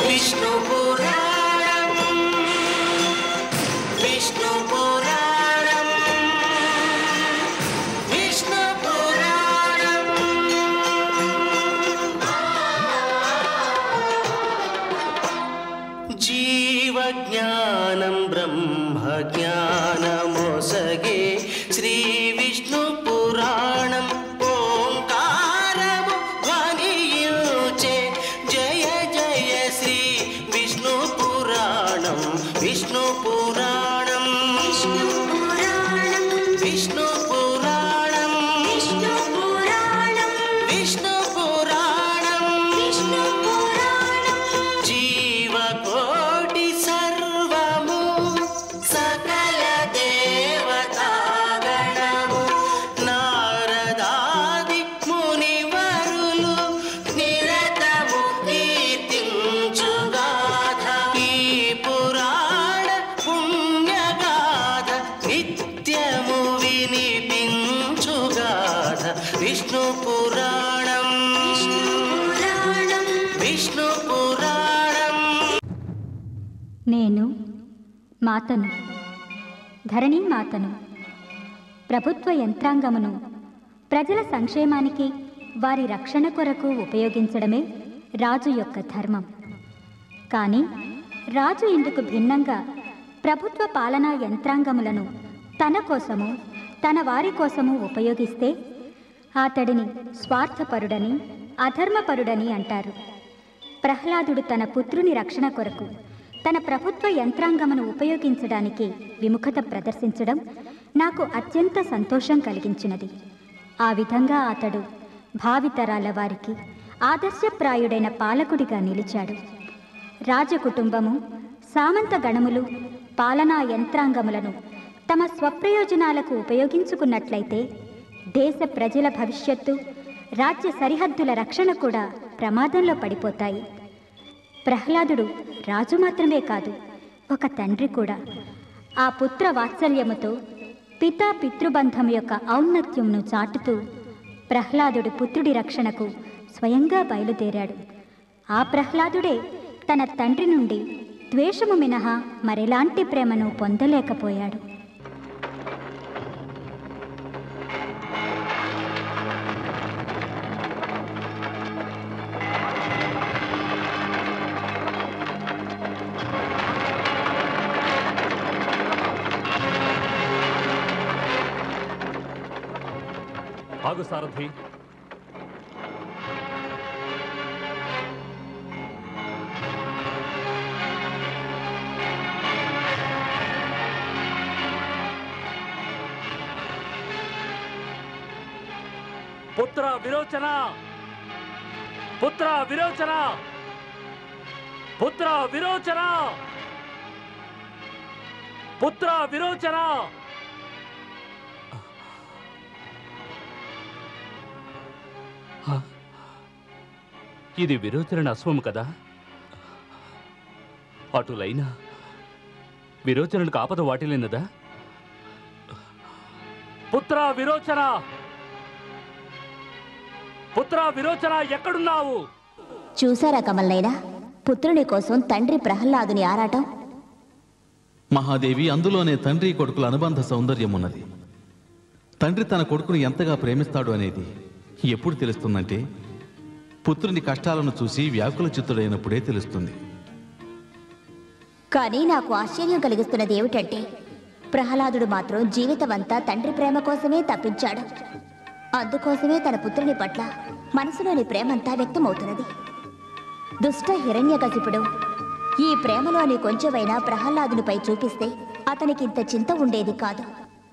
విష్ణు పురాణం విష్ణు పురాణం విష్ణు పురాణం జీవజ్ఞానం బ్రహ్మజ్ఞానమొసగే శ్రీ విష్ణు పురాణం ఓంకారము ధ్వనియుచే జయ జయ శ్రీ విష్ణు పురాణం విష్ణు పురాణం విష్ణు పురాణం విష్ణు పురాణం విష్ణు పురాణం విష్ణు పురాణం విష్ణు పురాణం జీవకోటి సర్వము సకల దేవతాగణము నారదాది మునివరులు నిరతము కీర్తించుగాథ ఈ పురాణ పుణ్యగాథ నిత్యము వినిపించుగాథ విష్ణు పురాణం పురాణం విష్ణు పురాణం నేను మాతను ధరణి మాతను ప్రభుత్వ యంత్రాంగమును ప్రజల సంక్షేమానికి వారి రక్షణ కొరకు ఉపయోగించడమే రాజు యొక్క ధర్మం కానీ రాజు ఇందుకు భిన్నంగా ప్రభుత్వ పాలనా యంత్రాంగములను తన కోసము తన వారి కోసము ఉపయోగిస్తే అతడిని స్వార్థపరుడని అధర్మపరుడని అంటారు ప్రహ్లాదుడు తన పుత్రుని రక్షణ కొరకు తన ప్రభుత్వ యంత్రాంగమును ఉపయోగించడానికి విముఖత ప్రదర్శించడం నాకు అత్యంత సంతోషం కలిగించినది ఆ విధంగా అతడు భావితరాల వారికి ఆదర్శప్రాయుడైన పాలకుడిగా నిలిచాడు రాజకుటుంబము సామంత గణములు పాలనా యంత్రాంగములను తమ స్వప్రయోజనాలకు ఉపయోగించుకున్నట్లయితే దేశ ప్రజల భవిష్యత్తు రాజ్య సరిహద్దుల రక్షణ కూడా ప్రమాదంలో పడిపోతాయి ప్రహ్లాదుడు రాజు మాత్రమే కాదు ఒక తండ్రి కూడా ఆ పుత్ర వాత్సల్యముతో పితా పితృబంధం యొక్క ఔన్నత్యంను చాటుతూ ప్రహ్లాదుడు పుత్రుడి రక్షణకు స్వయంగా బయలుదేరాడు ఆ ప్రహ్లాదుడే తన తండ్రి నుండి ద్వేషము మినహా మరెలాంటి ప్రేమను పొందలేకపోయాడు ఆగు సారథి పుత్ర విరోచన పుత్ర విరోచన పుత్ర విరోచన పుత్ర విరోచన ఇది విరోచన అశ్వము కదా అటులైనా విరోచనకు ఆపద వాటిల్లినదా పుత్ర విరోచన పుత్ర విరోచన ఎక్కడున్నావు చూశారా కమల్నైనా పుత్రుని కోసం తండ్రి ప్రహ్లాదుని ఆరాటం మహాదేవి అందులోనే తండ్రి కొడుకుల అనుబంధ సౌందర్యం ఉన్నది తండ్రి తన కొడుకును ఎంతగా ప్రేమిస్తాడు అనేది ఎప్పుడు తెలుస్తుందంటే పుత్రుని కష్టాలను చూసి వ్యాకుల చిత్తుడైనప్పుడే తెలుస్తుంది కానీ నాకు ఆశ్చర్యం కలిగిస్తున్నది ఏమిటంటే ప్రహ్లాదుడు మాత్రం జీవితమంతా తండ్రి ప్రేమ కోసమే తప్పించాడు అందుకోసమే తన పుత్రుని పట్ల మనసులోని ప్రేమంతా వ్యక్తమవుతున్నది దుష్ట హిరణ్యకశిపుడు ఈ ప్రేమలోని కొంచెమైనా ప్రహ్లాదునిపై చూపిస్తే అతనికి ఇంత చింత ఉండేది కాదు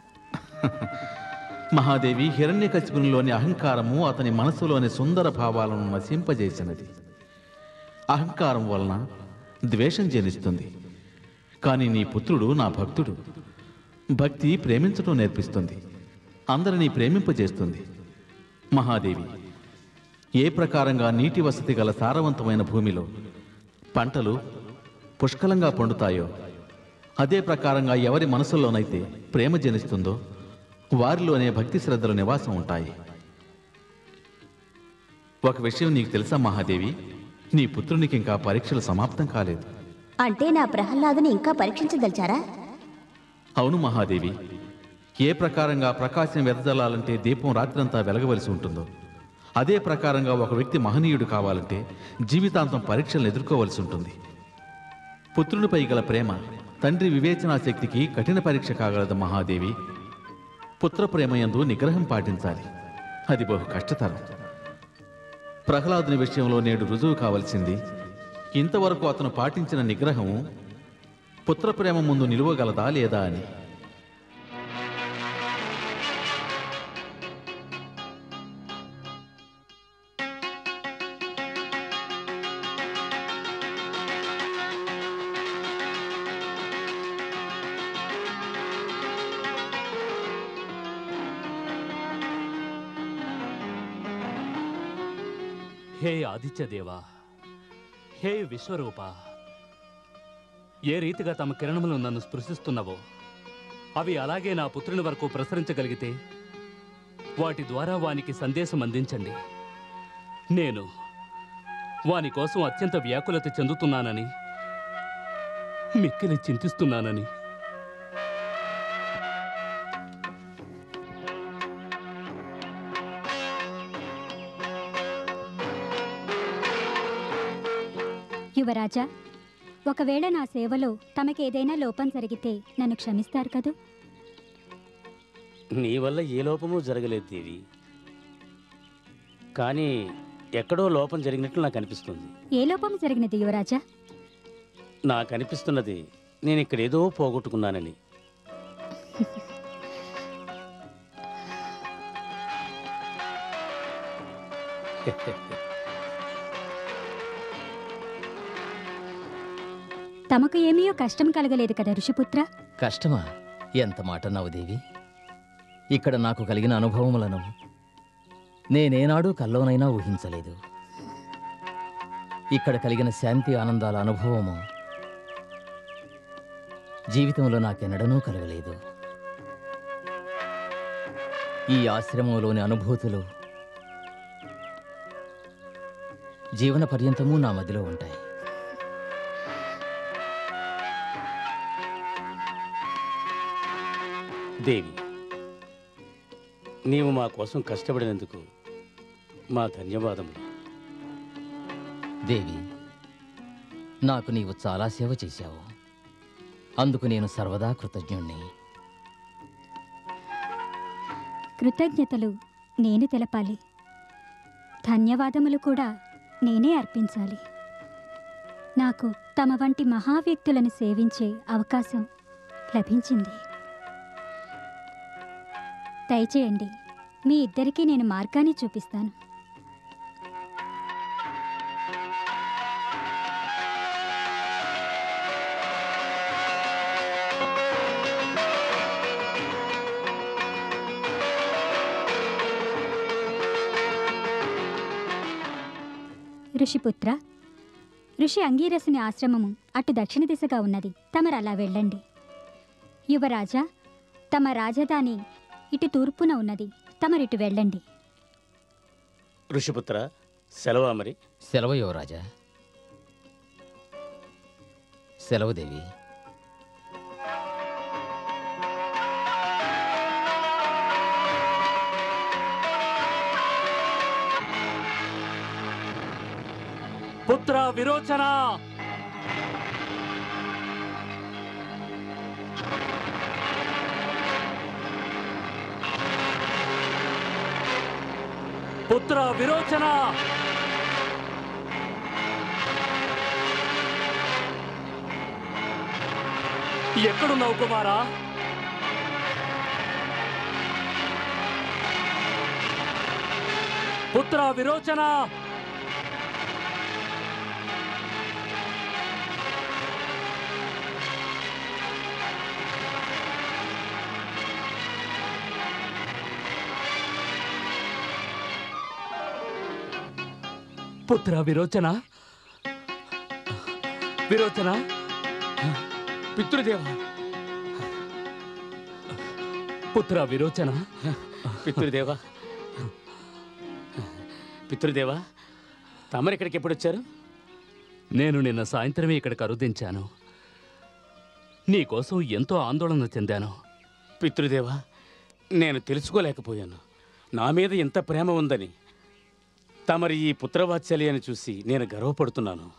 మహాదేవి హిరణ్యకశిపునిలోని అహంకారము అతని మనసులోని సుందర భావాలను నశింపజేసినది అహంకారం వలన ద్వేషం జనిస్తుంది కానీ నీ పుత్రుడు నా భక్తుడు భక్తి ప్రేమించడం నేర్పిస్తుంది అందరినీ ప్రేమింపజేస్తుంది మహాదేవి ఏ ప్రకారంగా నీటి వసతి గల సారవంతమైన భూమిలో పంటలు పుష్కలంగా పండుతాయో అదే ప్రకారంగా ఎవరి మనసులోనైతే ప్రేమ జనిస్తుందో వారిలోనే భక్తి శ్రద్ధలు నివాసం ఉంటాయి ఒక విషయం నీకు తెలుసా మహాదేవి నీ పుత్రునికి ఇంకా పరీక్షలు సమాప్తం కాలేదు అంటే నా ప్రహ్లాదుని ఇంకా పరీక్షించదలిచారా అవును మహాదేవి ఏ ప్రకారంగా ప్రకాశం వెదజల్లాలంటే దీపం రాత్రంతా వెలగవలసి ఉంటుందో అదే ప్రకారంగా ఒక వ్యక్తి మహనీయుడు కావాలంటే జీవితాంతం పరీక్షలను ఎదుర్కోవలసి ఉంటుంది పుత్రునిపై గల ప్రేమ తండ్రి వివేచనా శక్తికి కఠిన పరీక్ష కాగలదు మహాదేవి పుత్ర ప్రేమయందు నిగ్రహం పాటించాలి అది బహు కష్టతరం ప్రహ్లాదుని విషయంలో నేడు రుజువు కావలసింది ఇంతవరకు అతను పాటించిన నిగ్రహం పుత్రప్రేమ ముందు నిలువగలదా లేదా అని హే ఆదిత్యదేవా హే విశ్వరూప ఏ రీతిగా తమ కిరణములు నన్ను స్పృశిస్తున్నవో అవి అలాగే నా పుత్రుని వరకు ప్రసరించగలిగితే వాటి ద్వారా వానికి సందేశం అందించండి నేను వాని కోసం అత్యంత వ్యాకులత చెందుతున్నానని మిక్కిలి చింతిస్తున్నానని యువరాజా ఒకవేళ నా సేవలో తమకేదైనా లోపం జరిగితే నన్ను క్షమిస్తారు కదూ నీ వల్ల ఏ లోపము జరగలేదు దేవి కానీ ఎక్కడో లోపం జరిగినట్లు నాకు అనిపిస్తుంది ఏ లోపం జరిగినది యువరాజా నాకు అనిపిస్తున్నది నేను ఇక్కడ ఏదో పోగొట్టుకున్నానని తమకు ఏమీయో కష్టం కలగలేదు కదా ఋషిపుత్ర కష్టమా ఎంత మాట అన్నావు దేవి ఇక్కడ నాకు కలిగిన అనుభవములను నేనేనాడూ కల్లోనైనా ఊహించలేదు ఇక్కడ కలిగిన శాంతి ఆనందాల అనుభవము జీవితంలో నాకెన్నడనూ కలగలేదు ఈ ఆశ్రమంలోని అనుభూతులు జీవన పర్యంతము నా మదిలో ఉంటాయి దేవి నీవు మా కోసం కష్టపడినందుకు మా ధన్యవాదములు దేవి నాకు నీవు చాలా సేవ చేశావు అందుకు నేను సర్వదా కృతజ్ఞుణ్ణి కృతజ్ఞతలు నేను తెలపాలి ధన్యవాదములు కూడా నేనే అర్పించాలి నాకు తమ వంటి మహావ్యక్తులను సేవించే అవకాశం లభించింది దయచేయండి మీ ఇద్దరికీ నేను మార్గాన్ని చూపిస్తాను ఋషిపుత్ర ఋషి అంగీరసుని ఆశ్రమము అటు దక్షిణ దిశగా ఉన్నది తమరు అలా వెళ్ళండి యువరాజా తమ రాజధాని ఇటు తూర్పున ఉన్నది తమరిటు వెళ్ళండి ఋషిపుత్ర సెలవా మరి సెలవు యువరాజా సెలవు దేవి పుత్ర విరోచన పుత్ర విరోచన ఎక్కడున్నావు కుమారా పుత్ర విరోచన పుత్ర విరోచన విరోచన పితృదేవ పుత్ర విరోచన పితృదేవ పితృదేవ తమరు ఇక్కడికి ఎప్పుడు వచ్చారు నేను నిన్న సాయంత్రమే ఇక్కడికి అరుదించాను నీకోసం ఎంతో ఆందోళన చెందాను పితృదేవా నేను తెలుసుకోలేకపోయాను నా మీద ఎంత ప్రేమ ఉందని తమరి ఈ పుత్రవాత్సల్యాన్ని చూసి నేను గర్వపడుతున్నాను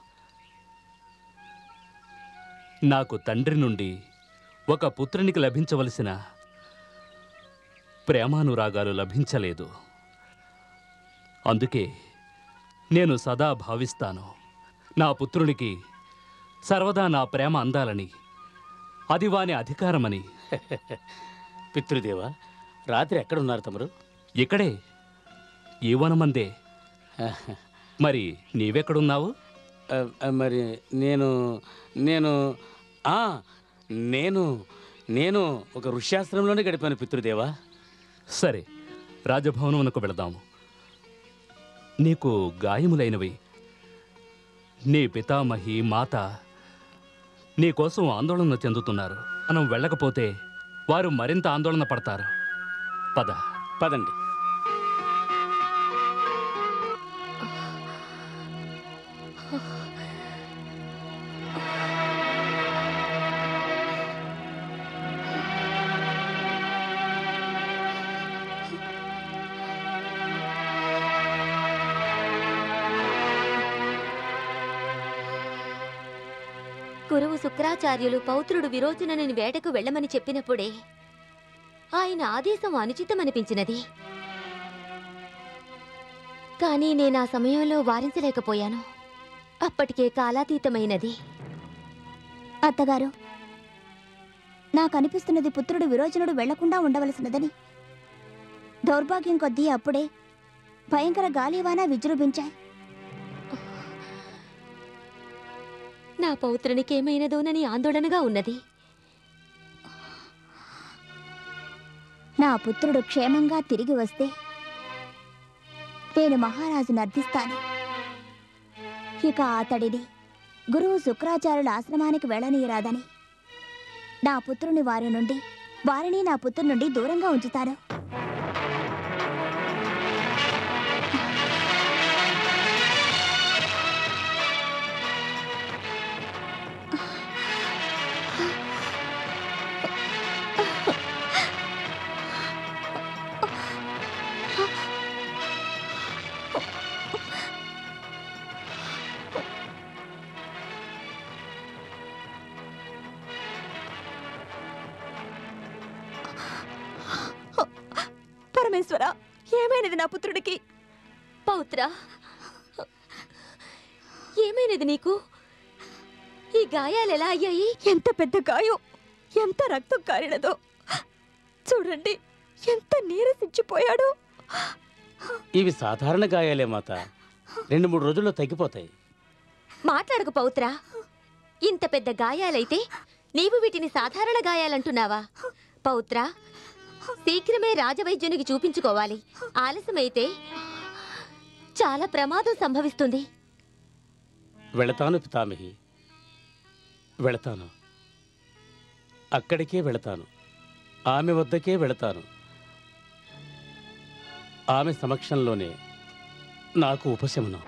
నాకు తండ్రి నుండి ఒక పుత్రునికి లభించవలసిన ప్రేమానురాగాలు లభించలేదు అందుకే నేను సదా భావిస్తాను నా పుత్రునికి సర్వదా నా ప్రేమ అందాలని అది వాని అధికారమని పితృదేవా రాత్రి ఎక్కడున్నారు తమరు ఇక్కడే ఈ వనమందే మరి నీవెక్కడున్నావు ఆ, ఆ, మరి నేను నేను ఆ నేను నేను ఒక ఋష్యాశ్రమంలోనే గడిపాను పితృదేవా సరే రాజభవనమునకు వెళదాము నీకు గాయములైనవి నీ పితామహి మాత నీకోసం ఆందోళన చెందుతున్నారు మనం వెళ్ళకపోతే వారు మరింత ఆందోళన పడతారు పద పదండి గురువు శుక్రాచార్యులు పౌత్రుడు విరోచనని వేటకు వెళ్ళమని చెప్పినప్పుడే ఆయన ఆదేశం అనుచితమనిపించినది కానీ నేను ఆ సమయంలో వారించలేకపోయాను అప్పటికే కాలాతీతమైనది అత్తగారు నాకు అనిపిస్తున్నది పుత్రుడు విరోచనుడు వెళ్లకుండా ఉండవలసినదని దౌర్భాగ్యం కొద్దీ అప్పుడే భయంకర గాలివాన విజృంభించాయి నా పౌత్రునికేమైనదోనని ఆందోళనగా ఉన్నది నా పుత్రుడు క్షేమంగా తిరిగి వస్తే నేను మహారాజును అర్థిస్తాను ఇక అతడిని గురువు శుక్రాచార్యుల ఆశ్రమానికి వెళ్ళనీయరాదని నా పుత్రుని వారి నుండి వారిని నా పుత్రుడి నుండి దూరంగా ఉంచుతాను పరమేశ్వర ఏమైనది నా పుత్రుడికి పౌత్ర ఏమైనది నీకు ఈ గాయాలు ఎలా అయ్యాయి ఎంత పెద్ద గాయం ఎంత రక్తం కారినదో చూడండి ఎంత నీరసించిపోయాడో ఇవి సాధారణ గాయాలే మాత రెండు మూడు రోజుల్లో తగ్గిపోతాయి మాట్లాడకు పౌత్ర ఇంత పెద్ద గాయాలైతే నీవు వీటిని సాధారణ గాయాలంటున్నావా పౌత్ర శీఘ్రమే రాజవైద్యునికి చూపించుకోవాలి ఆలస్యమైతే చాలా ప్రమాదం సంభవిస్తుంది వెళతాను పితామహి వెళతాను అక్కడికే వెళతాను ఆమె వద్దకే వెళతాను ఆమె సమక్షంలోనే నాకు ఉపశమనం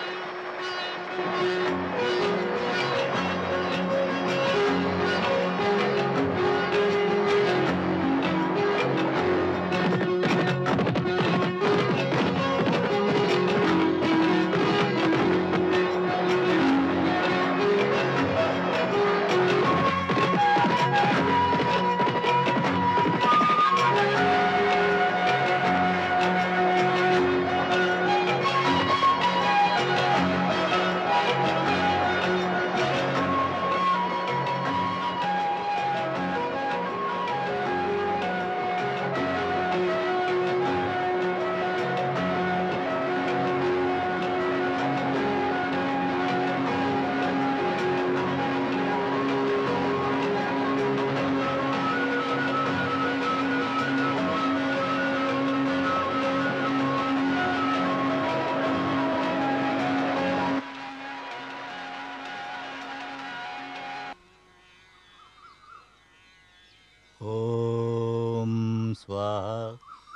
ॐ स्वाहा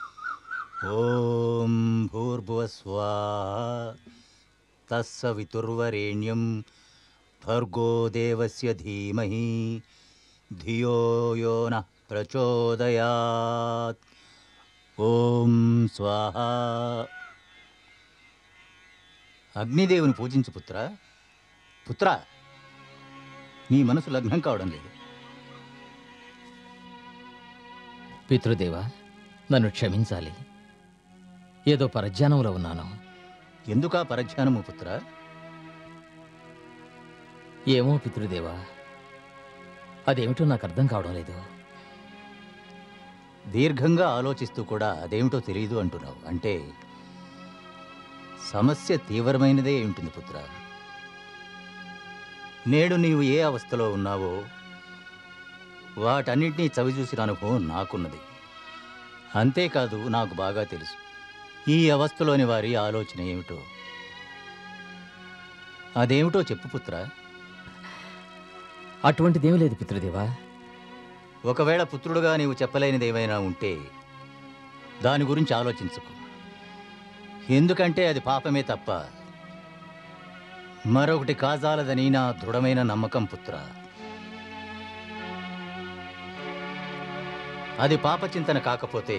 ॐ भूर्भुवस्वाहा तस्सवितुर्वरेण्यं భర్గో దేవస్య ధీమహి ధియో యో నః ప్రచోదయాత్ ఓం స్వాహ అగ్నిదేవుని పూజించు పుత్ర పుత్ర నీ మనసు లగ్నం కావడం లేదు పితృదేవా నన్ను క్షమించాలి ఏదో పరధ్యానంలో ఉన్నాను ఎందుకా పరధ్యానము పుత్ర ఏమో పితృదేవా అదేమిటో నాకు అర్థం కావడం లేదు దీర్ఘంగా ఆలోచిస్తూ కూడా అదేమిటో తెలియదు అంటున్నావు అంటే సమస్య తీవ్రమైనదే అయి ఉంటుంది పుత్ర నేడు నీవు ఏ అవస్థలో ఉన్నావో వాటన్నింటినీ చవిచూసిన అనుభవం నాకున్నది అంతేకాదు నాకు బాగా తెలుసు ఈ అవస్థలోని వారి ఆలోచన ఏమిటో అదేమిటో చెప్పు పుత్ర అటువంటిదేమీ లేదు పితృదేవా ఒకవేళ పుత్రుడుగా నీవు చెప్పలేనిది ఏమైనా ఉంటే దాని గురించి ఆలోచించుకు ఎందుకంటే అది పాపమే తప్ప మరొకటి కాజాలదని నా దృఢమైన నమ్మకం పుత్ర అది పాపచింతన కాకపోతే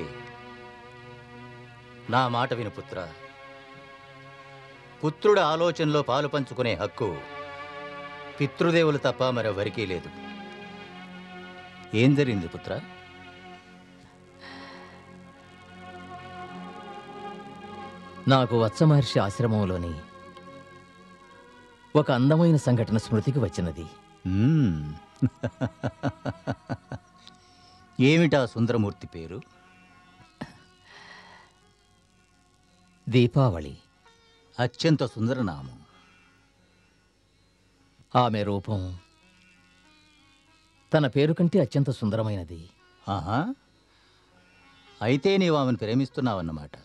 నా మాట విను పుత్ర పుత్రుడు ఆలోచనలో పాలు పంచుకునే హక్కు పితృదేవులు తప్ప మరెవరికీ లేదు ఏం జరిగింది పుత్ర నాకు వత్సమహర్షి ఆశ్రమంలోని ఒక అందమైన సంఘటన స్మృతికి వచ్చినది మ్మ్. ఏమిటా సుందరమూర్తి పేరు దీపావళి అత్యంత సుందరనామం ఆమె రూపం తన పేరు కంటే అత్యంత సుందరమైనది ఆహా అయితే నీవు ఆమెను ప్రేమిస్తున్నావన్నమాట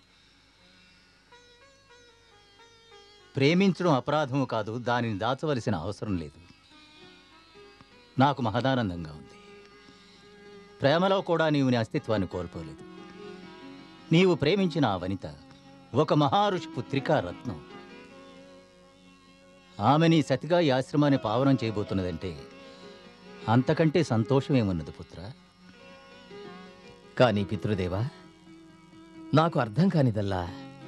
ప్రేమించడం అపరాధము కాదు దానిని దాచవలసిన అవసరం లేదు నాకు మహదానందంగా ఉంది ప్రేమలో కూడా నీవు నీ అస్తిత్వాన్ని కోల్పోలేదు నీవు ప్రేమించిన ఆ వనిత ఒక మహారుషి పుత్రికా రత్నం ఆమె నీ సతిగా ఈ ఆశ్రమాన్ని పావనం చేయబోతున్నదంటే అంతకంటే సంతోషమేమున్నది పుత్ర కానీ పితృదేవా నాకు అర్థం కానిదల్లా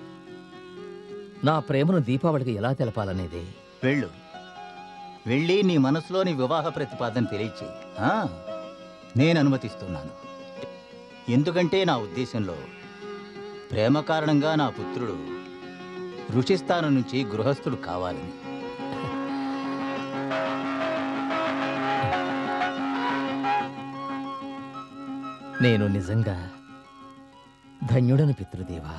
నా ప్రేమను దీపావళికి ఎలా తెలపాలనేదే వెళ్ళు వెళ్ళి నీ మనసులోని వివాహ ప్రతిపాదన తెలియచేయి ఆ, నేను అనుమతిస్తున్నాను ఎందుకంటే నా ఉద్దేశంలో ప్రేమ కారణంగా నా పుత్రుడు ఋషిస్థానం నుంచి గృహస్థుడు కావాలని నేను నిజంగా ధన్యుడను పితృదేవా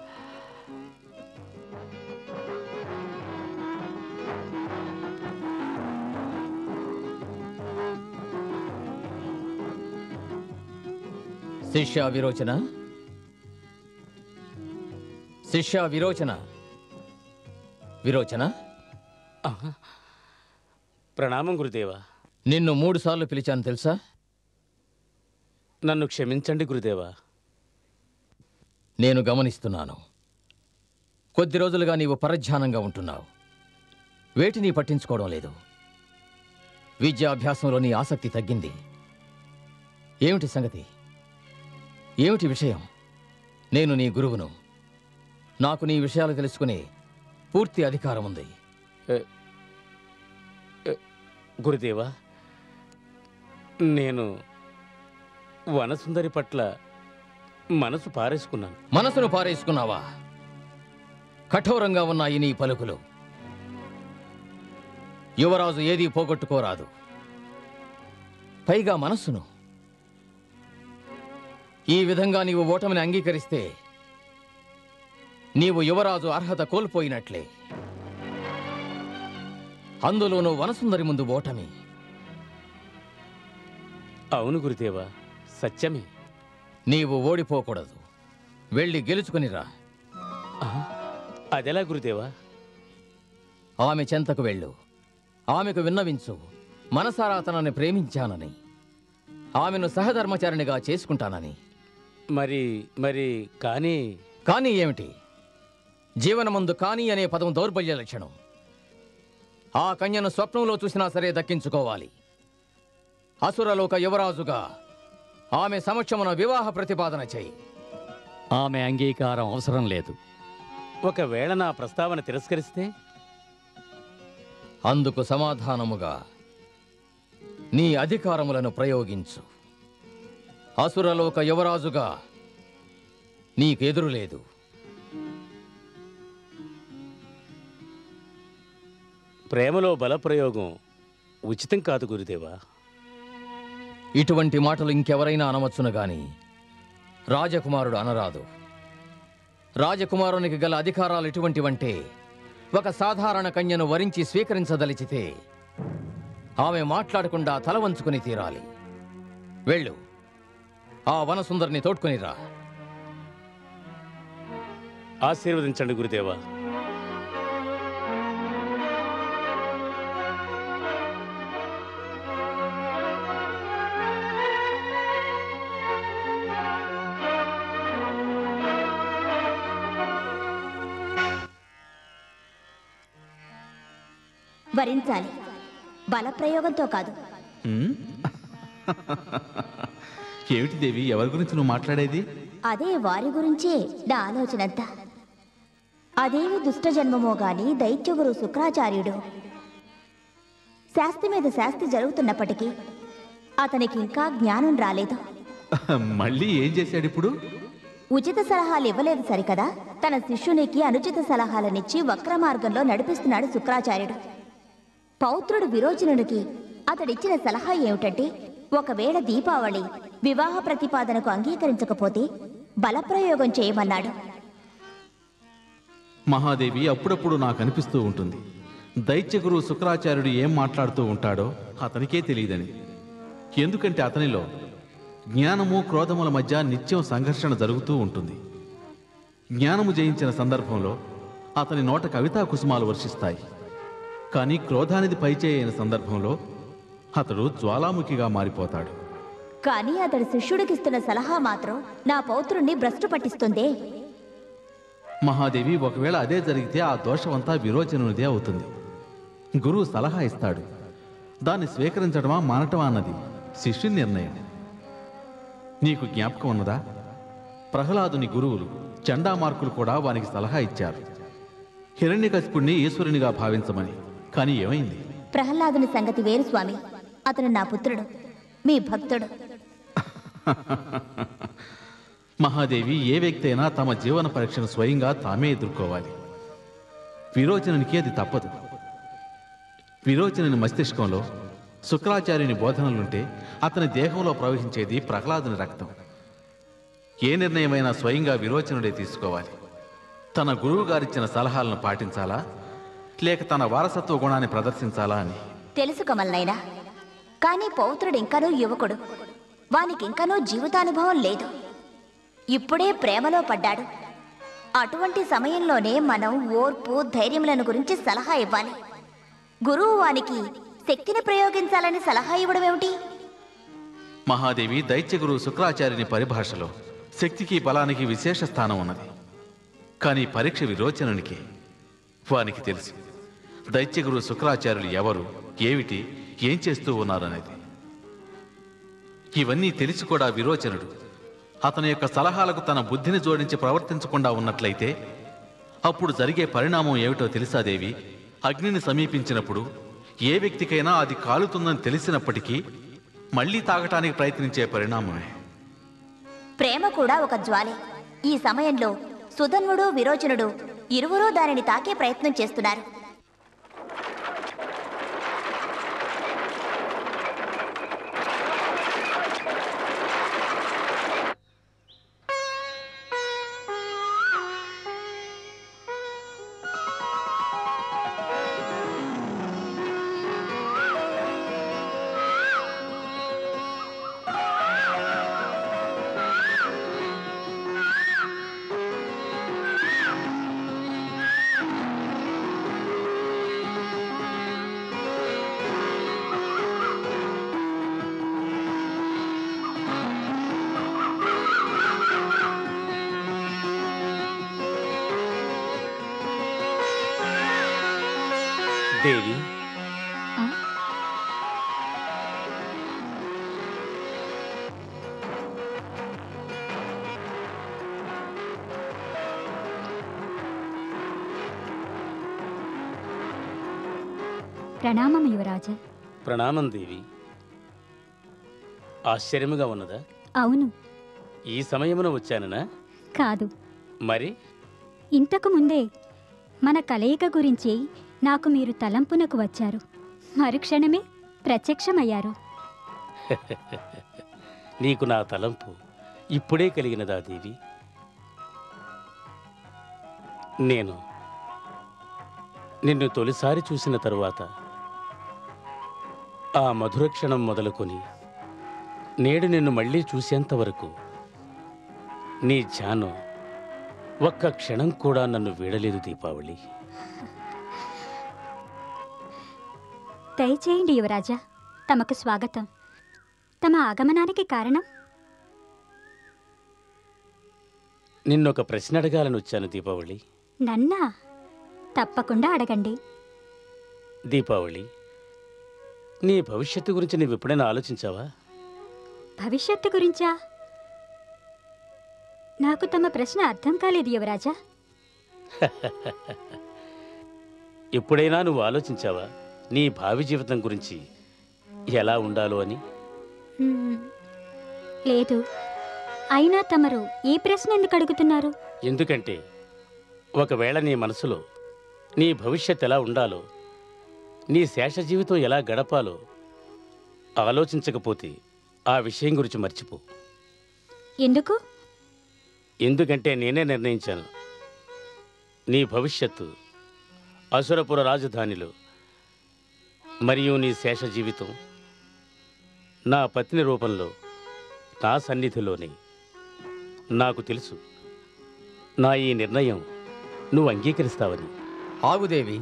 శిష్య విరోచన శిష్య విరోచన విరోచన ఆహా. ప్రణామం గురుదేవా నిన్ను మూడు సార్లు పిలిచాను తెలుసా నన్ను క్షమించండి గురుదేవా నేను గమనిస్తున్నాను కొద్ది రోజులుగా నీవు పరధ్యానంగా ఉంటున్నావు వేటిని పట్టించుకోవడం లేదు విద్యాభ్యాసంలో నీ ఆసక్తి తగ్గింది ఏమిటి సంగతి ఏమిటి విషయం నేను నీ గురువును నాకు నీ విషయాలు తెలుసుకునే పూర్తి అధికారం ఉంది గురుదేవా నేను వనసుందరి పట్ల మనసు పారేసుకున్నాను మనసును పారేసుకున్నావా కఠోరంగా ఉన్నాయి నీ పలుకులు యువరాజు ఏదీ పోగొట్టుకోరాదు పైగా మనస్సును ఈ విధంగా నీవు ఓటమిని అంగీకరిస్తే నీవు యువరాజు అర్హత కోల్పోయినట్లే అందులోనూ వనసుందరి ముందు ఓటమి అవును గురుదేవా సత్యమే నీవు ఓడిపోకూడదు వెళ్ళి గెలుచుకునిరా అదెలా గురుదేవా ఆమె చెంతకు వెళ్ళు ఆమెకు విన్నవించు మనసారా తనని ప్రేమించానని ఆమెను సహధర్మచారిణిగా చేసుకుంటానని మరి మరి కానీ కానీ ఏమిటి జీవనమందు కానీ అనే పదం దౌర్బల్య లక్షణం ఆ కన్యను స్వప్నంలో చూసినా సరే దక్కించుకోవాలి అసురలోక యువరాజుగా ఆమె సమక్షమున వివాహ ప్రతిపాదన చేయి ఆమె అంగీకారం అవసరం లేదు ఒకవేళ నా ప్రస్తావన తిరస్కరిస్తే అందుకు సమాధానముగా నీ అధికారములను ప్రయోగించు అసురలోక యువరాజుగా నీకెదురు లేదు ప్రేమలో బలప్రయోగం ఉచితం కాదు గురుదేవా ఇటువంటి మాటలు ఇంకెవరైనా అనవచ్చును గాని రాజకుమారుడు అనరాదు రాజకుమారునికి గల అధికారాలు ఎటువంటివంటే ఒక సాధారణ కన్యను వరించి స్వీకరించదలిచితే ఆమె మాట్లాడకుండా తల వంచుకుని తీరాలి వెళ్ళు ఆ వనసుందరిని తోడ్కొనిరా ఆశీర్వదించండి గురుదేవా వరించాలి బలప్రయోగంతో కాదు హ్మ్? ఏమిటి దేవి ఎవరి గురించి నువ్వు మాట్లాడేది అదే వారి గురించే నా ఆలోచనంతా అదేమి దుష్ట జన్మమో గాని దైత్యగురు శుక్రాచార్యుడు శాస్తి మీద శాస్తి జరుగుతున్నప్పటికీ అతనికి ఇంకా జ్ఞానం రాలేదు మళ్ళీ ఏం చేశాడు ఇప్పుడు ఉచిత సలహాలు ఇవ్వలేదు సరికదా తన శిష్యునికి అనుచిత సలహాలనిచ్చి వక్ర మార్గంలో నడిపిస్తున్నాడు శుక్రాచార్యుడు పౌత్రుడు విరోచనునికి అతడిచ్చిన సలహా ఏమిటంటే ఒకవేళ దీపావళి వివాహ ప్రతిపాదనకు అంగీకరించకపోతే బలప్రయోగం చేయమన్నాడు మహాదేవి అప్పుడప్పుడు నాకు అనిపిస్తూ ఉంటుంది దైత్యగురు శుక్రాచార్యుడు ఏం మాట్లాడుతూ ఉంటాడో అతనికే తెలియదని ఎందుకంటే అతనిలో జ్ఞానము క్రోధముల మధ్య నిత్యం సంఘర్షణ జరుగుతూ ఉంటుంది జ్ఞానము జయించిన సందర్భంలో అతని నోట కవితా కుసుమాలు వర్షిస్తాయి కానీ క్రోధానిది పైచేయి అయిన సందర్భంలో అతడు జ్వాలాముఖిగా మారిపోతాడు కానీ అతడి శిష్యుడికిస్తున్న సలహా మాత్రం నా పౌత్రుణ్ణి భ్రష్టు పట్టిస్తుందే మహాదేవి ఒకవేళ అదే జరిగితే ఆ దోషమంతా విరోచనునిదే అవుతుంది గురువు సలహా ఇస్తాడు దాన్ని స్వీకరించడమా మానటమా అన్నది శిష్యుని నిర్ణయం నీకు జ్ఞాపకం ఉన్నదా ప్రహ్లాదుని గురువులు చండామార్కులు కూడా వానికి సలహా ఇచ్చారు హిరణ్యకశిపుణ్ణి ఈశ్వరునిగా భావించమని కానీ ఏమైంది ప్రహ్లాదుని సంగతి వేరు స్వామి అతను నా పుత్రుడు మీ భక్తుడు మహాదేవి ఏ వ్యక్తి అయినా తమ జీవన పరీక్షను స్వయంగా తామే ఎదుర్కోవాలి విరోచనునికి అది తప్పదు విరోచనుని మస్తిష్కంలో శుక్రాచార్యుని బోధనలుంటే అతని దేహంలో ప్రవహించేది ప్రహ్లాదుని రక్తం ఏ నిర్ణయమైనా స్వయంగా విరోచనుడే తీసుకోవాలి తన గురువు గారిచ్చిన సలహాలను పాటించాలా లేక తన వారసత్వ గుణాన్ని ప్రదర్శించాలా అని తెలుసు కమల్నైనా కానీ పౌత్రుడు ఇంకనూ యువకుడు వానికింకనూ జీవితానుభవం లేదు ఇప్పుడే ప్రేమలో పడ్డాడు అటువంటి సమయంలోనే మనం ఓర్పు ధైర్యములను గురించి సలహా ఇవ్వాలి గురువు వానికి శక్తిని ప్రయోగించాలని సలహా ఇవ్వడం ఏమిటి మహాదేవి దైత్యగురు శుక్రాచార్యుని పరిభాషలో శక్తికి బలానికి విశేష స్థానం ఉన్నది కానీ పరీక్ష విరోచనునికి వానికి తెలుసు దైత్యగురు శుక్రాచార్యులు ఎవరు ఏమిటి ఏం చేస్తూ ఉన్నారనేది ఇవన్నీ తెలిసి కూడా విరోచనుడు అతని యొక్క సలహాలకు తన బుద్ధిని జోడించి ప్రవర్తించకుండా ఉన్నట్లయితే అప్పుడు జరిగే పరిణామం ఏమిటో తెలుసా దేవి అగ్నిని సమీపించినప్పుడు ఏ వ్యక్తికైనా అది కాలుతుందని తెలిసినప్పటికీ మళ్ళీ తాగటానికి ప్రయత్నించే పరిణామమే ప్రేమ కూడా ఒక జ్వాలే ఈ సమయంలో సుధన్వుడు విరోచనుడు ఇరువురూ దానిని తాకే ప్రయత్నం చేస్తున్నారు దేవి ప్రణామం యువరాజా ప్రణామం దేవి ఆశ్చర్యముగా ఉన్నదా అవును ఈ సమయమున వచ్చాననా కాదు మరి ఇంతకు ముందే మన కలయిక గురించి నాకు మీరు తలంపునకు వచ్చారు మరుక్షణమే ప్రత్యక్షమయ్యారు నీకు నా తలంపు ఇప్పుడే కలిగినదా దేవి నేను నిన్ను తొలిసారి చూసిన తరువాత ఆ మధుర క్షణం మొదలుకొని నేడు నిన్ను మళ్ళీ చూసేంత వరకు నీ ధ్యానం ఒక్క క్షణం కూడా నన్ను వీడలేదు దీపావళి దయచేయండి యువరాజా తమకు స్వాగతం తమ ఆగమనానికి కారణం నిన్నొక ప్రశ్న అడగాలని వచ్చాను దీపావళి నన్నా తప్పకుండా అడగండి దీపావళి నీ భవిష్యత్తు గురించి నువ్వు ఎప్పుడైనా ఆలోచించావా భవిష్యత్తు గురించా నాకు తమ ప్రశ్న అర్థం కాలేదు యువరాజా ఎప్పుడైనా నువ్వు ఆలోచించావా నీ భావి జీవితం గురించి ఎలా ఉండాలో అని మ్మ్. లేదు అయినా తమరు ఈ ప్రశ్న ఎందుకు అడుగుతున్నారు ఎందుకంటే ఒకవేళ నీ మనసులో నీ భవిష్యత్ ఎలా ఉండాలో నీ శేష జీవితం ఎలా గడపాలో ఆలోచించకపోతే ఆ విషయం గురించి మర్చిపో ఎందుకు ఎందుకంటే నేనే నిర్ణయించాను నీ భవిష్యత్తు అసురపుర రాజధానిలో మరియు నీ శేష జీవితం నా పత్ని రూపంలో నా సన్నిధిలోనే నాకు తెలుసు నా ఈ నిర్ణయం నువ్వు అంగీకరిస్తావని ఆగుదేవి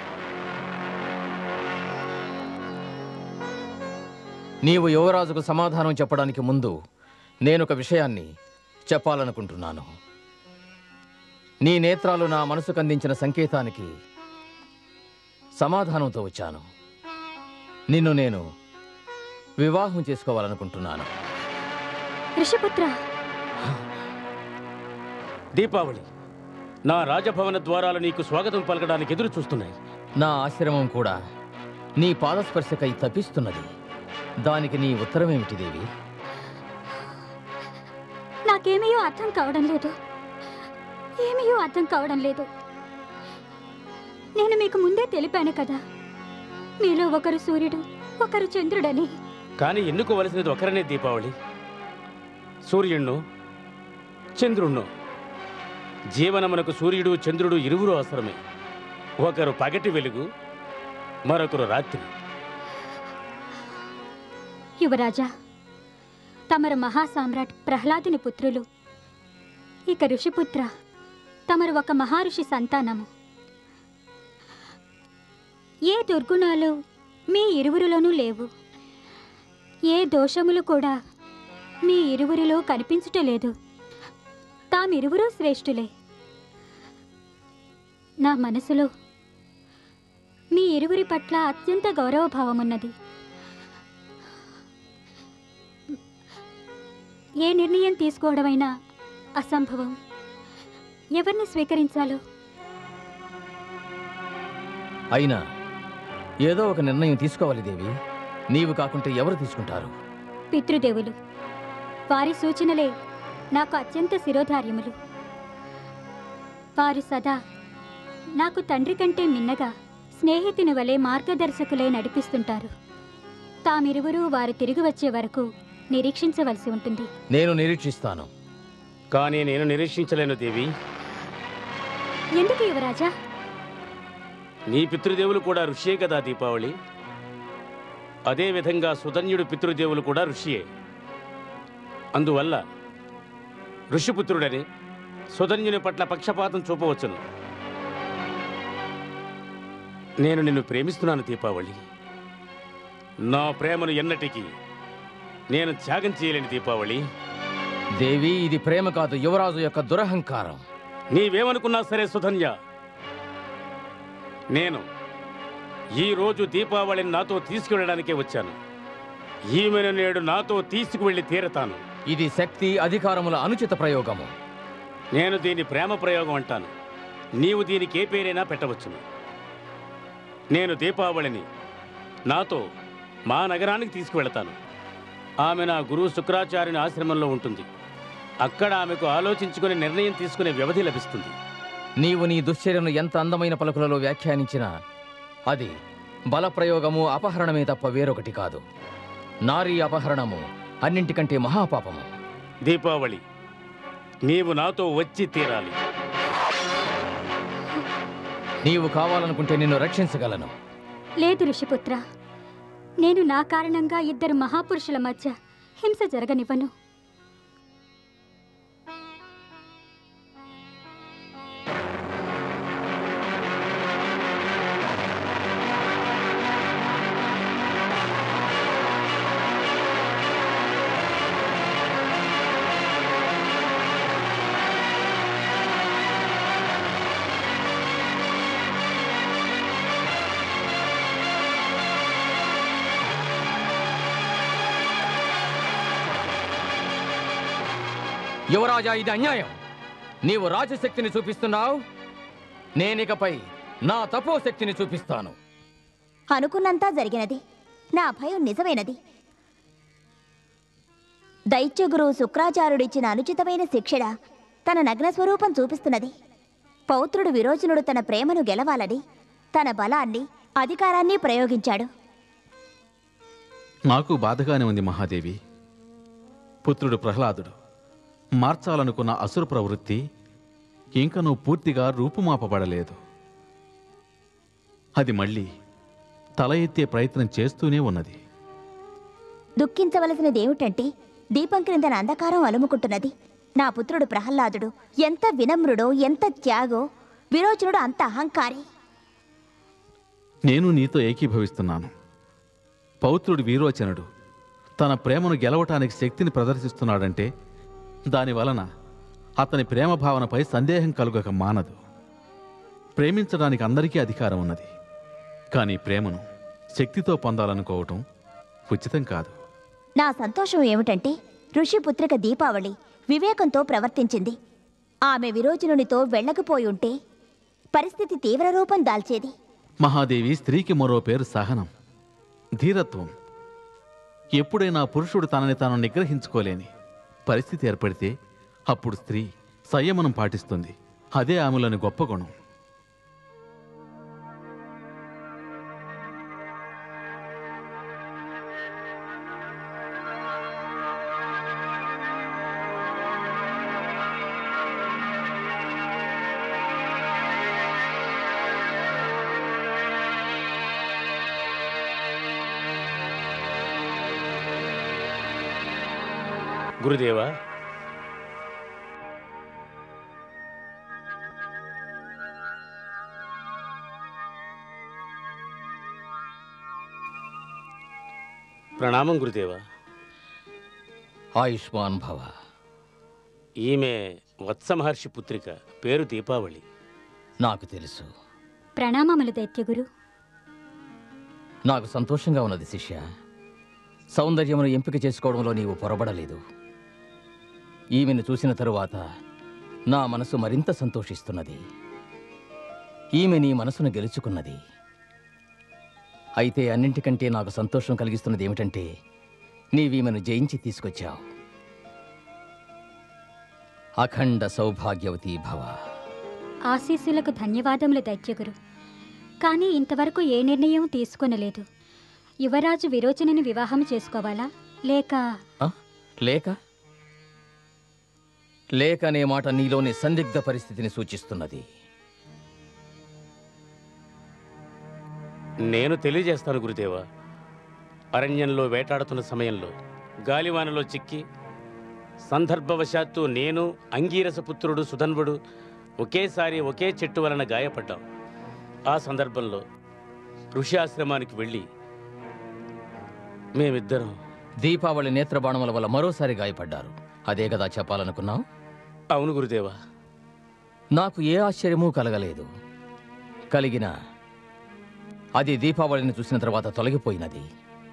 నీవు యువరాజుకు సమాధానం చెప్పడానికి ముందు నేనొక విషయాన్ని చెప్పాలనుకుంటున్నాను నీ నేత్రాలు నా మనసుకు అందించిన సంకేతానికి సమాధానంతో వచ్చాను నిన్ను నేను వివాహం చేసుకోవాలనుకుంటున్నాను ఋషిపుత్ర దీపావళి నా రాజభవన ద్వారాలు నీకు స్వాగతం పలకడానికి ఎదురు చూస్తున్నాయి నా ఆశ్రమం కూడా నీ పాదస్పర్శకై తప్పిస్తున్నది దానికి నీ ఉత్తరమేమిటి దేవి నాకేమీయో అర్థం కావడం లేదు ఏమీయో అర్థం కావడం లేదు నేను మీకు ముందే తెలిపాను కదా మీలో ఒకరు సూర్యుడు ఒకరు చంద్రుడని కానీ ఎన్నుకోవలసినది ఒకరనే దీపావళి సూర్యుణ్ణు చంద్రుణ్ణు జీవనమునకు సూర్యుడు చంద్రుడు ఇరువురు అవసరమే ఒకరు పగటి వెలుగు మరొకరు రాత్రి యువరాజా తమరు మహాసామ్రాట్ ప్రహ్లాదుని పుత్రులు ఇక ఋషిపుత్ర తమరు ఒక మహారుషి సంతానము ఏ దుర్గుణాలు మీ ఇరువురిలోనూ లేవు ఏ దోషములు కూడా మీ ఇరువురిలో కనిపించుటలేదు తామిరువురూ శ్రేష్ఠులే నా మనసులో మీ ఇరువురి పట్ల అత్యంత గౌరవభావమున్నది ఏ నిర్ణయం తీసుకోవడమైనా అసంభవం ఎవరిని స్వీకరించాలో అయినా ఏదో ఒక నిర్ణయం తీసుకోవాలి దేవి నీవు కాకుంటే ఎవరు తీసుకుంటారు పితృదేవులు వారి సూచనలే నాకు అత్యంత శిరోధార్యములు వారు సదా నాకు తండ్రి కంటే మిన్నగా స్నేహితుని వలె మార్గదర్శకులే నడిపిస్తుంటారు తామిరువురూ వారు తిరిగి వచ్చే వరకు నిరీక్షించవలసి ఉంటుంది నేను నిరీక్షిస్తాను కానీ నేను నిరీక్షించలేను దేవి ఎందుకు యువరాజా నీ పితృదేవులు కూడా ఋషియే కదా దీపావళి అదేవిధంగా సుధన్యుడు పితృదేవులు కూడా ఋషియే అందువల్ల ఋషిపుత్రుడని సుధన్యుని పట్ల పక్షపాతం చూపవచ్చును నేను నిన్ను ప్రేమిస్తున్నాను దీపావళి నా ప్రేమను ఎన్నటికీ నేను త్యాగం చేయలేని దీపావళి దేవి ఇది ప్రేమ కాదు యువరాజు యొక్క దురహంకారం నీవేమనుకున్నా సరే సుధన్య నేను ఈ రోజు దీపావళిని నాతో తీసుకువెళ్ళడానికే వచ్చాను ఈమెను నేడు నాతో తీసుకువెళ్ళి తీరతాను ఇది శక్తి అధికారముల అనుచిత ప్రయోగము నేను దీన్ని ప్రేమ ప్రయోగం అంటాను నీవు దీనికి ఏ పేరైనా పెట్టవచ్చును నేను దీపావళిని నాతో మా నగరానికి తీసుకువెళతాను ఆమె నా గురువు శుక్రాచార్యుని ఆశ్రమంలో ఉంటుంది అక్కడ ఆమెకు ఆలోచించుకునే నిర్ణయం తీసుకునే వ్యవధి లభిస్తుంది నీవు నీ దుశ్చర్యను ఎంత అందమైన పలుకులలో వ్యాఖ్యానించినా అది బలప్రయోగము అపహరణమే తప్ప వేరొకటి కాదు నారీ అపహరణము అన్నింటికంటే మహాపాపము దీపావళి నీవు నాతో వచ్చి తీరాలి నీవు కావాలనుకుంటే నిన్ను రక్షించగలను లేదు ఋషిపుత్ర నేను నా కారణంగా ఇద్దరు మహాపురుషుల మధ్య హింస జరగనివ్వను యువరాజా ఇది అన్యాయం నీవు రాజశక్తిని చూపిస్తున్నావు నేనికపై నా తపోశక్తిని చూపిస్తాను అనుకున్నంతా జరిగినది నా భయం నిజమైనది దైత్యగురువు శుక్రాచార్యుడిచ్చిన అనుచితమైన శిక్షణ తన నగ్న స్వరూపం చూపిస్తున్నది పౌత్రుడు విరోచనుడు తన ప్రేమను గెలవాలని తన బలాన్ని అధికారాన్ని ప్రయోగించాడు నాకు బాధగానే ఉంది మహాదేవి పుత్రుడు ప్రహ్లాదుడు మార్చాలనుకున్న అసురు ప్రవృత్తి ఇంకనూ పూర్తిగా రూపుమాపబడలేదు అది మళ్ళీ తల ఎత్తే ప్రయత్నం చేస్తూనే ఉన్నది దుఃఖించవలసినదేమిటంటే దీపం క్రిందన అంధకారం అలుముకుంటున్నది నా పుత్రుడు ప్రహ్లాదుడు ఎంత వినమ్రుడో ఎంత త్యాగో విరోచనుడు అంత అహంకారి నేను నీతో ఏకీభవిస్తున్నాను పౌత్రుడు వీరోచనుడు తన ప్రేమను గెలవటానికి శక్తిని ప్రదర్శిస్తున్నాడంటే దాని వలన అతని ప్రేమ భావనపై సందేహం కలుగక మానదు ప్రేమించడానికి అందరికీ అధికారం ఉన్నది కానీ ప్రేమను శక్తితో పొందాలనుకోవటం ఉచితం కాదు నా సంతోషం ఏమిటంటే ఋషిపుత్రిక దీపావళి వివేకంతో ప్రవర్తించింది ఆమె విరోచనునితో వెళ్ళకపోయి ఉంటే పరిస్థితి తీవ్ర రూపం దాల్చేది మహాదేవి స్త్రీకి మరో పేరు సహనం ధీరత్వం ఎప్పుడైనా పురుషుడు తనని తాను నిగ్రహించుకోలేని పరిస్థితి ఏర్పడితే అప్పుడు స్త్రీ సంయమనం పాటిస్తుంది అదే ఆమెలోని గొప్ప గుణం గురుదేవా ప్రణామం గురుదేవా ఆయుష్మాన్ భవ ఈమె వత్స మహర్షి పుత్రిక పేరు దీపావళి నాకు తెలుసు ప్రణామములు దైత్యగురు నాకు సంతోషంగా ఉన్నది శిష్య సౌందర్యమును ఎంపిక చేసుకోవడంలో నీవు పొరబడలేదు ఈమెను చూసిన తరువాత నా మనసు మరింత సంతోషిస్తున్నది ఈమె నీ మనసును గెలుచుకున్నది అయితే అన్నింటికంటే నాకు సంతోషం కలిగిస్తున్నది ఏమిటంటే నీవీమెను జయించి తీసుకొచ్చావు అఖండ సౌభాగ్యవతి భవ ఆశీస్సులకు ధన్యవాదములు దైత్యగురు కానీ ఇంతవరకు ఏ నిర్ణయం తీసుకొనలేదు యువరాజు విరోచనని వివాహం చేసుకోవాలా లేక ఆ? లేక లేక అనే మాట నీలోని సందిగ్ధ పరిస్థితిని సూచిస్తున్నది నేను తెలియజేస్తాను గురుదేవా అరణ్యంలో వేటాడుతున్న సమయంలో గాలివానలో చిక్కి సందర్భవశాత్తు నేను అంగీరస పుత్రుడు సుధన్వుడు ఒకేసారి ఒకే చెట్టు వలన గాయపడ్డాం ఆ సందర్భంలో ఋషి ఆశ్రమానికి వెళ్ళి మేమిద్దరం దీపావళి నేత్రబాణముల వల్ల మరోసారి గాయపడ్డారు అదే కదా చెప్పాలనుకున్నావు అవును గురుదేవా నాకు ఏ ఆశ్చర్యమూ కలగలేదు కలిగిన అది దీపావళిని చూసిన తర్వాత తొలగిపోయినది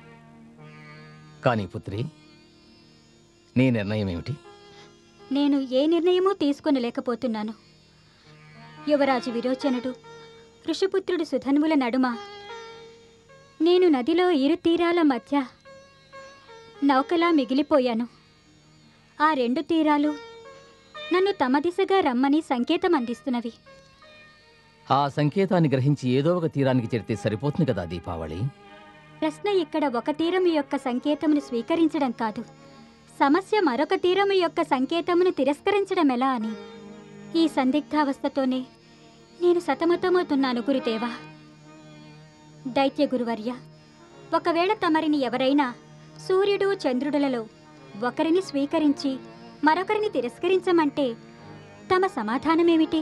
కానీ పుత్రి నీ నిర్ణయం ఏమిటి నేను ఏ నిర్ణయమూ తీసుకొనలేకపోతున్నాను యువరాజు విరోచనుడు ఋషిపుత్రుడు సుధన్వుల నడుమ నేను నదిలో ఇరు తీరాల మధ్య నౌకలా మిగిలిపోయాను ఆ రెండు తీరాలు నన్ను తమ దిశగా రమ్మని సంకేతం అందిస్తున్నవి ఆ సంకేతాన్ని గ్రహించి ఏదో ఒక తీరానికి చేరితే సరిపోతుంది కదా దీపావళి ప్రశ్న ఇక్కడ ఒక తీరము యొక్క సంకేతమును స్వీకరించడం కాదు సమస్య మరొక తీరము యొక్క సంకేతమును తిరస్కరించడం ఎలా అని ఈ సందిగ్ధావస్థతోనే నేను సతమతమవుతున్నాను గురుదేవా దైత్య గురువర్య ఒకవేళ తమరిని ఎవరైనా సూర్యుడు చంద్రుడులలో ఒకరిని స్వీకరించి మరొకరిని తిరస్కరించమంటే తమ సమాధానమేమిటి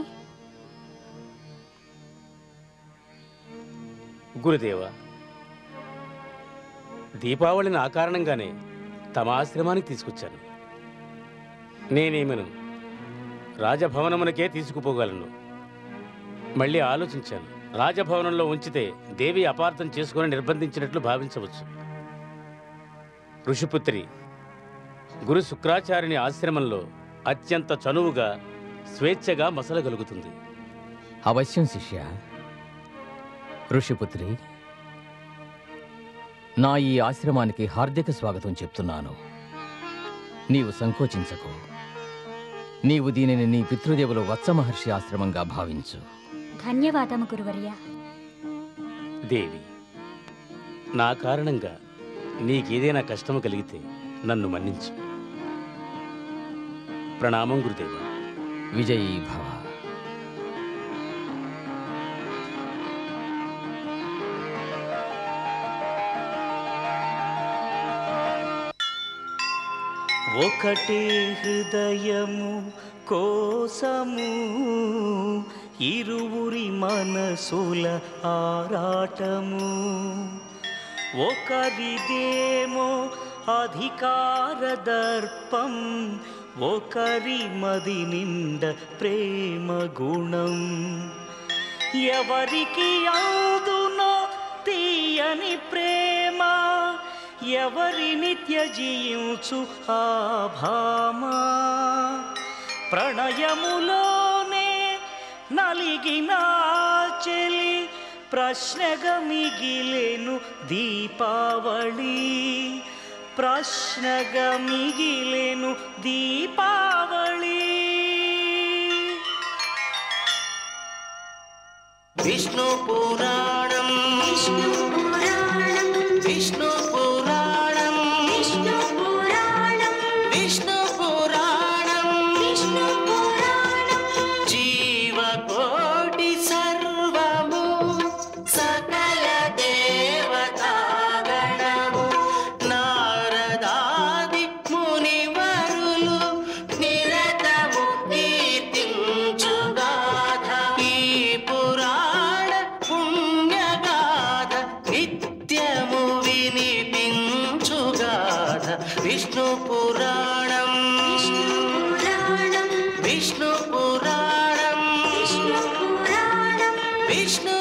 గురుదేవ దీపావళిని ఆ కారణంగానే తమ ఆశ్రమానికి తీసుకొచ్చాను నేనేమను రాజభవనమునకే తీసుకుపోగలను మళ్ళీ ఆలోచించాను రాజభవనంలో ఉంచితే దేవి అపార్థం చేసుకుని నిర్బంధించినట్లు భావించవచ్చు ఋషిపుత్రి గురు శుక్రాచార్యుని ఆశ్రమంలో అత్యంత చనువుగా స్వేచ్ఛగా మసలగలుగుతుంది అవశ్యం శిష్య ఋషిపుత్రి నా ఈ ఆశ్రమానికి హార్దిక స్వాగతం చెప్తున్నాను నీవు సంకోచించకు నీవు దీనిని నీ పితృదేవుల వత్స మహర్షి ఆశ్రమంగా భావించు ధన్యవాదము గురువర్య దేవి నా కారణంగా నీకేదైనా కష్టము కలిగితే నన్ను మన్నించు ప్రణామం గురుదేవా విజయీ భవ ఒకటే హృదయము కోసము ఇరువురి మనసుల ఆరాటము ఒకరిదేమో అధికార దర్పం ఒకరి మది నిండ ప్రేమ గుణం ఎవరికి అందునో తీయని ప్రేమ ఎవరిని త్యజించు ఆ భామా ప్రణయములోనే నలిగిన చెలి ప్రశ్నగా మిగిలేను దీపావళి ప్రశ్నగా మిగిలేను దీపావళి విష్ణు పురాణం విష్ణు పురాణం విష్ణు పురాణం విష్ణు పురాణం విష్ణు పురాణం విష్ణు పురాణం జీవకోటి సర్వము సకల దేవతాగణము నారదాది మునివరులు నిరతము కీర్తించుగాథ ఈ పురాణ పుణ్యగాథ నిత్యము వినిపించుగాథ విష్ణు పురాణం విష్ణు పురాణం విష్ణు పురాణం విష్ణు పురాణం విష్ణు